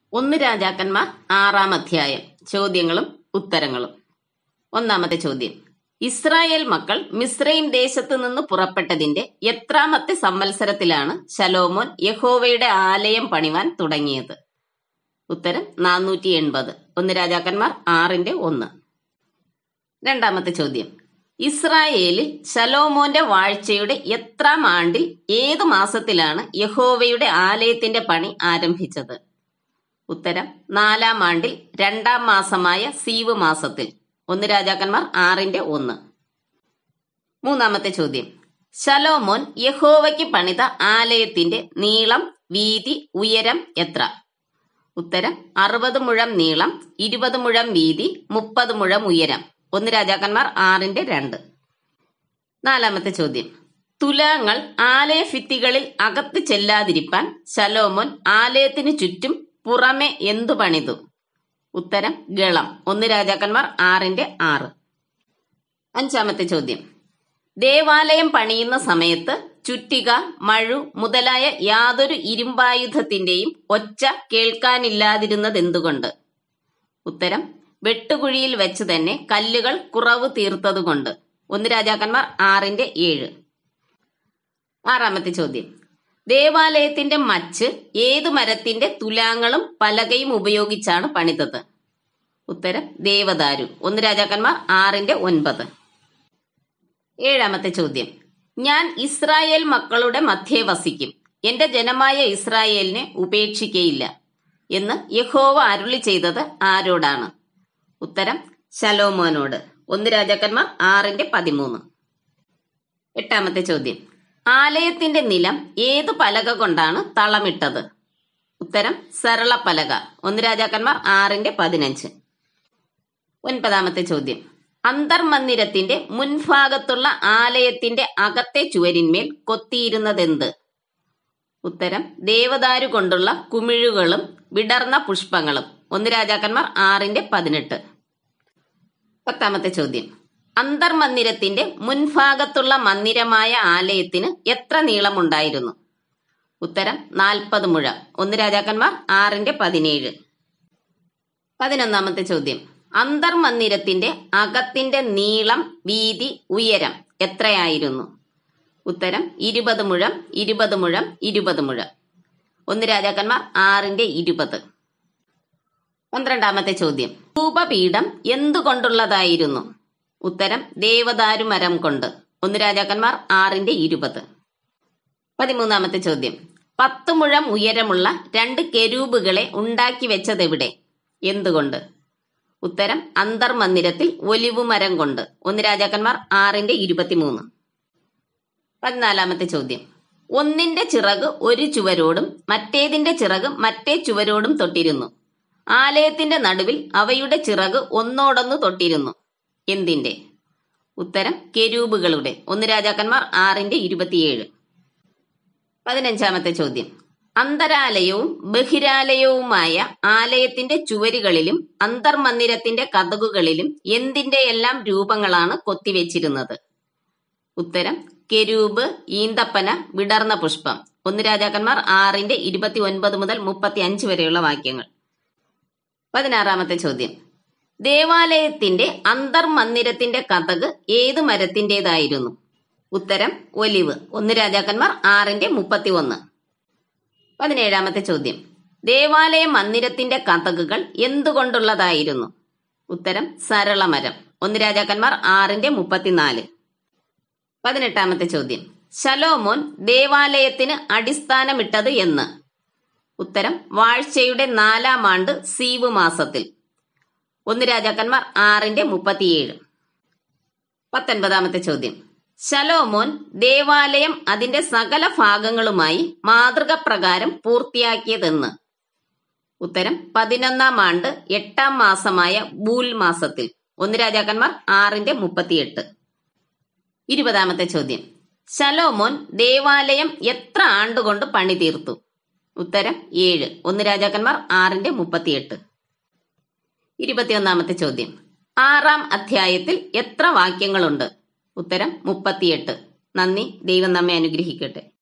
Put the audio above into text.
ഒന്ന് രാജാക്കന്മാർ ആറാം അധ്യായം ചോദ്യങ്ങളും ഉത്തരങ്ങളും ഒന്നാമത്തെ ചോദ്യം ഇസ്രായേൽ മക്കൾ മിസ്രൈം ദേശത്ത് നിന്ന് പുറപ്പെട്ടതിന്റെ എത്രാമത്തെ സംവത്സരത്തിലാണ് ശലോമോൻ യഹോവയുടെ ആലയം പണിവാൻ തുടങ്ങിയത് ഉത്തരം നാനൂറ്റി എൺപത് ഒന്ന് രാജാക്കന്മാർ ആറിന്റെ ഒന്ന് രണ്ടാമത്തെ ചോദ്യം ഇസ്രായേലിൽ ശലോമോന്റെ വാഴ്ചയുടെ എത്രാം ആണ്ടിൽ ഏത് മാസത്തിലാണ് യഹോവയുടെ ആലയത്തിന്റെ പണി ആരംഭിച്ചത് ഉത്തരം നാലാം ആണ്ടിൽ രണ്ടാം മാസമായ സീവ് മാസത്തിൽ ഒന്ന് രാജാക്കന്മാർ ആറിന്റെ ഒന്ന് മൂന്നാമത്തെ ചോദ്യം ശലോമോൻ യഹോവയ്ക്ക് പണിത ആലയത്തിന്റെ നീളം വീതി ഉയരം എത്ര ഉത്തരം അറുപത് മുഴം നീളം ഇരുപത് മുഴം വീതി മുപ്പത് മുഴം ഉയരം ഒന്ന് രാജാക്കന്മാർ ആറിന്റെ രണ്ട് നാലാമത്തെ ചോദ്യം തുലാങ്ങൾ ആലയ ഭിത്തികളിൽ അകത്ത് ചെല്ലാതിരിപ്പാൻ ശലോമോൻ ആലയത്തിന് ചുറ്റും പുറമെ എന്തു പണിതു ഉത്തരം ഗളം ഒന്ന് രാജാക്കന്മാർ ആറിന്റെ ആറ് അഞ്ചാമത്തെ ചോദ്യം ദേവാലയം പണിയുന്ന സമയത്ത് ചുറ്റിക മഴു മുതലായ യാതൊരു ഇരുമ്പായുധത്തിന്റെയും ഒച്ച കേൾക്കാനില്ലാതിരുന്നത് എന്തുകൊണ്ട് ഉത്തരം വെട്ടുകുഴിയിൽ വെച്ച് തന്നെ കല്ലുകൾ കുറവ് തീർത്തതുകൊണ്ട് ഒന്ന് രാജാക്കന്മാർ ആറിന്റെ ഏഴ് ആറാമത്തെ ചോദ്യം ദേവാലയത്തിന്റെ മച്ച് ഏത് മരത്തിന്റെ തുലാങ്ങളും പലകയും ഉപയോഗിച്ചാണ് പണിതത് ഉത്തരം ദേവദാരു ഒന്ന് രാജാക്കന്മാർ ആറിന്റെ ഒൻപത് ഏഴാമത്തെ ചോദ്യം ഞാൻ ഇസ്രായേൽ മക്കളുടെ മധ്യേ വസിക്കും എന്റെ ജനമായ ഇസ്രായേലിനെ ഉപേക്ഷിക്കയില്ല എന്ന് യഹോവ അരുളി ചെയ്തത് ആരോടാണ് ഉത്തരം ശലോമോനോട് ഒന്ന് രാജാക്കന്മാർ ആറിന്റെ പതിമൂന്ന് എട്ടാമത്തെ ചോദ്യം ആലയത്തിന്റെ നിലം ഏത് പലക കൊണ്ടാണ് തളമിട്ടത് ഉത്തരം സരള പലക ഒന്ന് രാജാക്കന്മാർ ആറിന്റെ പതിനഞ്ച് ഒൻപതാമത്തെ ചോദ്യം അന്തർമന്ദിരത്തിന്റെ മുൻഭാഗത്തുള്ള ആലയത്തിന്റെ അകത്തെ ചുവരിന്മേൽ കൊത്തിയിരുന്നതെന്ത് ഉത്തരം ദേവദാരു കൊണ്ടുള്ള കുമിഴുകളും വിടർന്ന പുഷ്പങ്ങളും ഒന്ന് രാജാക്കന്മാർ ആറിന്റെ പതിനെട്ട് പത്താമത്തെ ചോദ്യം അന്തർമന്ദിരത്തിന്റെ മുൻഭാഗത്തുള്ള മന്ദിരമായ ആലയത്തിന് എത്ര നീളമുണ്ടായിരുന്നു ഉത്തരം നാൽപ്പത് മുഴ ഒന്ന് രാജാക്കന്മാർ ആറിന്റെ പതിനേഴ് പതിനൊന്നാമത്തെ ചോദ്യം അന്തർമന്ദിരത്തിന്റെ അകത്തിന്റെ നീളം വീതി ഉയരം എത്രയായിരുന്നു ഉത്തരം ഇരുപത് മുഴം ഇരുപത് മുഴം ഇരുപത് മുഴം ഒന്ന് രാജാക്കന്മാർ ആറിന്റെ ഇരുപത് പന്ത്രണ്ടാമത്തെ ചോദ്യം ധൂപപീഠം എന്തുകൊണ്ടുള്ളതായിരുന്നു ഉത്തരം ദേവദാരു മരം കൊണ്ട് ഒന്ന് രാജാക്കന്മാർ ആറിന്റെ ഇരുപത് പതിമൂന്നാമത്തെ ചോദ്യം പത്ത് മുഴം ഉയരമുള്ള രണ്ട് കെരൂബുകളെ ഉണ്ടാക്കി വെച്ചതെവിടെ എന്തുകൊണ്ട് ഉത്തരം അന്തർമന്ദിരത്തിൽ ഒലിവു മരം കൊണ്ട് ഒന്ന് രാജാക്കന്മാർ ആറിന്റെ ഇരുപത്തിമൂന്ന് പതിനാലാമത്തെ ചോദ്യം ഒന്നിന്റെ ചിറക് ഒരു ചുവരോടും മറ്റേതിന്റെ ചിറക് മറ്റേ ചുവരോടും തൊട്ടിരുന്നു ആലയത്തിന്റെ നടുവിൽ അവയുടെ ചിറക് ഒന്നോടൊന്ന് തൊട്ടിരുന്നു എന്തിന്റെ ഉത്തരം കെരൂബുകളുടെ ഒന്ന് രാജാക്കന്മാർ ആറിന്റെ ഇരുപത്തിയേഴ് പതിനഞ്ചാമത്തെ ചോദ്യം അന്തരാലയവും ബഹിരാലയവുമായ ആലയത്തിന്റെ ചുവരുകളിലും അന്തർമന്ദിരത്തിന്റെ കതകുകളിലും എന്തിന്റെ എല്ലാം രൂപങ്ങളാണ് കൊത്തിവെച്ചിരുന്നത് ഉത്തരം കെരൂബ് ഈന്തപ്പന വിടർന്ന പുഷ്പം ഒന്ന് രാജാക്കന്മാർ ആറിന്റെ ഇരുപത്തി ഒൻപത് മുതൽ മുപ്പത്തി അഞ്ച് വരെയുള്ള വാക്യങ്ങൾ പതിനാറാമത്തെ ചോദ്യം ദേവാലയത്തിന്റെ അന്തർമന്ദിരത്തിന്റെ കഥക് ഏത് മരത്തിന്റേതായിരുന്നു ഉത്തരം ഒലിവ് ഒന്ന് രാജാക്കന്മാർ ആറിന്റെ മുപ്പത്തി ഒന്ന് പതിനേഴാമത്തെ ചോദ്യം ദേവാലയ മന്ദിരത്തിന്റെ കഥകുകൾ എന്തുകൊണ്ടുള്ളതായിരുന്നു ഉത്തരം സരളമരം ഒന്ന് രാജാക്കന്മാർ ആറിന്റെ മുപ്പത്തിനാല് പതിനെട്ടാമത്തെ ചോദ്യം ശലോമോൻ ദേവാലയത്തിന് അടിസ്ഥാനമിട്ടത് എന്ന് ഉത്തരം വാഴ്ചയുടെ നാലാം ആണ്ട് സീവ് മാസത്തിൽ ഒന്ന് രാജാക്കന്മാർ ആറിന്റെ മുപ്പത്തിയേഴ് പത്തൊൻപതാമത്തെ ചോദ്യം ശലോമോൻ ദേവാലയം അതിന്റെ സകല ഭാഗങ്ങളുമായി മാതൃക പ്രകാരം പൂർത്തിയാക്കിയതെന്ന് ഉത്തരം പതിനൊന്നാം ആണ്ട് എട്ടാം മാസമായ ബൂൽ മാസത്തിൽ ഒന്ന് രാജാക്കന്മാർ ആറിന്റെ മുപ്പത്തിയെട്ട് ഇരുപതാമത്തെ ചോദ്യം ശലോമോൻ ദേവാലയം എത്ര ആണ്ടുകൊണ്ട് പണി തീർത്തു ഉത്തരം ഏഴ് ഒന്ന് രാജാക്കന്മാർ ആറിന്റെ മുപ്പത്തിയെട്ട് ഇരുപത്തിയൊന്നാമത്തെ ചോദ്യം ആറാം അധ്യായത്തിൽ എത്ര വാക്യങ്ങളുണ്ട് ഉത്തരം മുപ്പത്തിയെട്ട് നന്ദി ദൈവം നമ്മെ അനുഗ്രഹിക്കട്ടെ